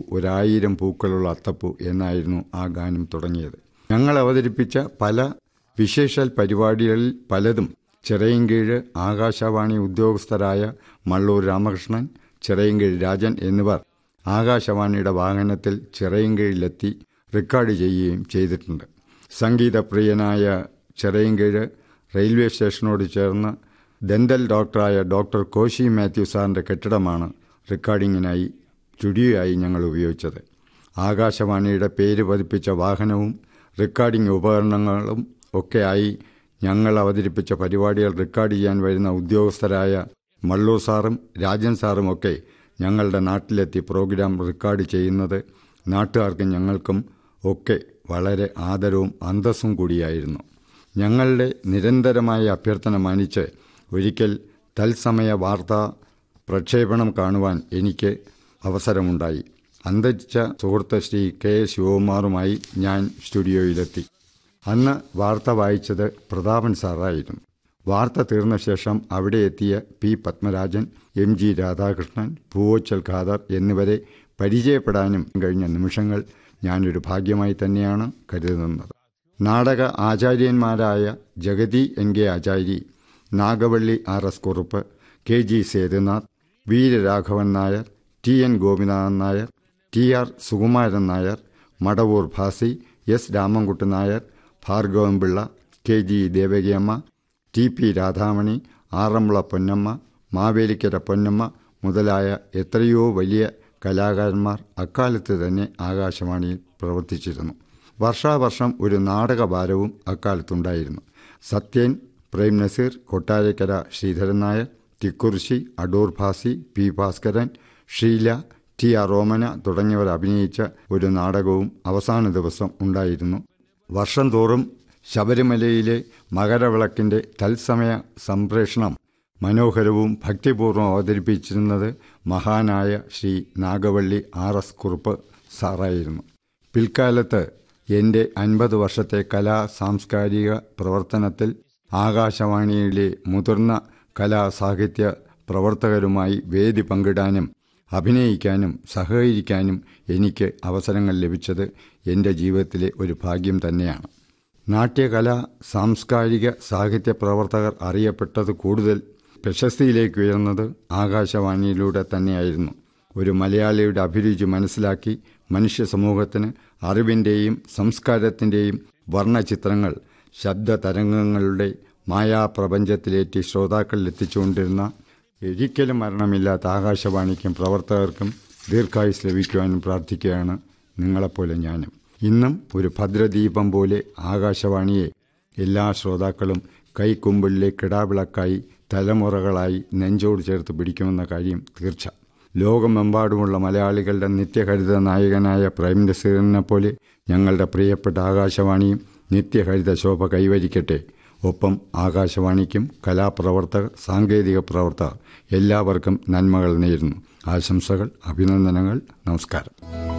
ഒരായിരം പൂക്കളുള്ള അത്തപ്പൂ എന്നായിരുന്നു ആ ഗാനം തുടങ്ങിയത് ഞങ്ങൾ അവതരിപ്പിച്ച പല വിശേഷൽ പരിപാടികളിൽ പലതും ചിറയൻകീഴ് ആകാശവാണി ഉദ്യോഗസ്ഥരായ മള്ളൂർ രാമകൃഷ്ണൻ ചിറയൻകീഴ് രാജൻ എന്നിവർ ആകാശവാണിയുടെ വാഹനത്തിൽ ചിറയൻകീഴിലെത്തി റെക്കോർഡ് ചെയ്യുകയും ചെയ്തിട്ടുണ്ട് സംഗീതപ്രിയനായ ചിറയൻകീഴ് റെയിൽവേ സ്റ്റേഷനോട് ചേർന്ന് ദന്തൽ ഡോക്ടറായ ഡോക്ടർ കോശി മാത്യു സാറിൻ്റെ കെട്ടിടമാണ് റെക്കോർഡിങ്ങിനായി സ്റ്റുഡിയോയായി ഞങ്ങൾ ഉപയോഗിച്ചത് ആകാശവാണിയുടെ പേര് പതിപ്പിച്ച വാഹനവും റെക്കോർഡിംഗ് ഉപകരണങ്ങളും ഒക്കെയായി ഞങ്ങൾ അവതരിപ്പിച്ച പരിപാടികൾ റെക്കോർഡ് ചെയ്യാൻ വരുന്ന ഉദ്യോഗസ്ഥരായ മള്ളൂർ സാറും രാജൻ സാറും ഒക്കെ ഞങ്ങളുടെ നാട്ടിലെത്തി പ്രോഗ്രാം റെക്കോർഡ് ചെയ്യുന്നത് നാട്ടുകാർക്കും ഞങ്ങൾക്കും ഒക്കെ വളരെ ആദരവും അന്തസ്സും കൂടിയായിരുന്നു ഞങ്ങളുടെ നിരന്തരമായ അഭ്യർത്ഥന മാനിച്ച് ഒരിക്കൽ തത്സമയ വാർത്താ പ്രക്ഷേപണം കാണുവാൻ എനിക്ക് അവസരമുണ്ടായി അന്തരിച്ച സുഹൃത്ത് ശ്രീ കെ ശിവകുമാറുമായി ഞാൻ സ്റ്റുഡിയോയിലെത്തി അന്ന് വാർത്ത വായിച്ചത് പ്രതാപൻ സാറായിരുന്നു വാർത്ത തീർന്ന ശേഷം അവിടെ എത്തിയ P Padmarajan M G Radhakrishnan Poovachal Khader എന്നിവരെ പരിചയപ്പെടാനും കഴിഞ്ഞ നിമിഷങ്ങൾ ഞാനൊരു ഭാഗ്യമായി തന്നെയാണ് കരുതുന്നത് നാടക ആചാര്യന്മാരായ Jagathy N K Achari Nagavally R S Kurup K G Sethunath Veeraraghavan Nair T N Gopinathan Nair T R Sukumaran Nair Madavoor Bhasi S Ramankutty Nair Bhargavan Pillai K G Devakiyamma T P Radhamani Aranmula Ponnamma Mavelikkara Ponnamma മുതലായ എത്രയോ വലിയ കലാകാരന്മാർ അക്കാലത്ത് തന്നെ ആകാശവാണിയിൽ പ്രവർത്തിച്ചിരുന്നു വർഷാവർഷം ഒരു നാടകഭാരവും അക്കാലത്തുണ്ടായിരുന്നു Sathyan Prem Nazir Kottarakkara Sreedharan Nair Thikkurissy Adoor Bhasi P Bhaskaran Sheela T R Omana തുടങ്ങിയവർ അഭിനയിച്ച ഒരു നാടകവും അവസാന ദിവസം ഉണ്ടായിരുന്നു വർഷം തോറും ശബരിമലയിലെ മകരവിളക്കിന്റെ തത്സമയ സംപ്രേഷണം മനോഹരവും ഭക്തിപൂർവ്വം അവതരിപ്പിച്ചിരുന്നത് മഹാനായ ശ്രീ നാഗവള്ളി ആർ എസ് കുറുപ്പ് സാറായിരുന്നു പിൽക്കാലത്ത് എൻ്റെ അൻപത് വർഷത്തെ കലാ സാംസ്കാരിക പ്രവർത്തനത്തിൽ ആകാശവാണിയിലെ മുതിർന്ന കലാ സാഹിത്യ പ്രവർത്തകരുമായി വേദി പങ്കിടാനും അഭിനയിക്കാനും സഹകരിക്കാനും എനിക്ക് അവസരങ്ങൾ ലഭിച്ചത് എൻ്റെ ജീവിതത്തിലെ ഒരു ഭാഗ്യം തന്നെയാണ് നാട്യകല സാംസ്കാരിക സാഹിത്യ പ്രവർത്തകർ അറിയപ്പെട്ടത് കൂടുതൽ പ്രശസ്തിയിലേക്ക് ഉയർന്നത് ആകാശവാണിയിലൂടെ തന്നെയായിരുന്നു ഒരു മലയാളിയുടെ അഭിരുചി മനസ്സിലാക്കി മനുഷ്യ സമൂഹത്തിന് അറിവിൻ്റെയും സംസ്കാരത്തിൻ്റെയും വർണ്ണചിത്രങ്ങൾ ശബ്ദ തരംഗങ്ങളുടെ മായാപ്രപഞ്ചത്തിലേറ്റി ശ്രോതാക്കളിൽ എത്തിച്ചുകൊണ്ടിരുന്ന ഒരിക്കലും മരണമില്ലാത്ത ആകാശവാണിക്കും പ്രവർത്തകർക്കും ദീർഘായുസ് ലഭിക്കുവാനും പ്രാർത്ഥിക്കുകയാണ് നിങ്ങളെപ്പോലെ ഞാനും ഇന്നും ഒരു ഭദ്രദീപം പോലെ ആകാശവാണിയെ എല്ലാ ശ്രോതാക്കളും കൈക്കുമ്പിളിലെ കിടാവിളക്കായി തലമുറകളായി നെഞ്ചോട് ചേർത്ത് പിടിക്കുമെന്ന കാര്യം തീർച്ച ലോകമെമ്പാടുമുള്ള മലയാളികളുടെ നിത്യഹരിത നായകനായ പ്രൈം നസീറിനെ പോലെ ഞങ്ങളുടെ പ്രിയപ്പെട്ട ആകാശവാണിയും നിത്യഹരിത ശോഭ കൈവരിക്കട്ടെ ഒപ്പം ആകാശവാണിക്കും കലാപ്രവർത്തകർ സാങ്കേതിക പ്രവർത്തകർ എല്ലാവർക്കും നന്മകൾ നേരുന്നു ആശംസകൾ അഭിനന്ദനങ്ങൾ നമസ്കാരം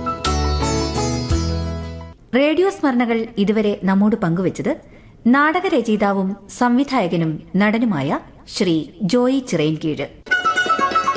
റേഡിയോ സ്മരണകൾ ഇതുവരെ നമ്മോട് പങ്കുവച്ചത് നാടകരചയിതാവും സംവിധായകനും നടനുമായ ശ്രീ ജോയി ചിറയൻകീഴ്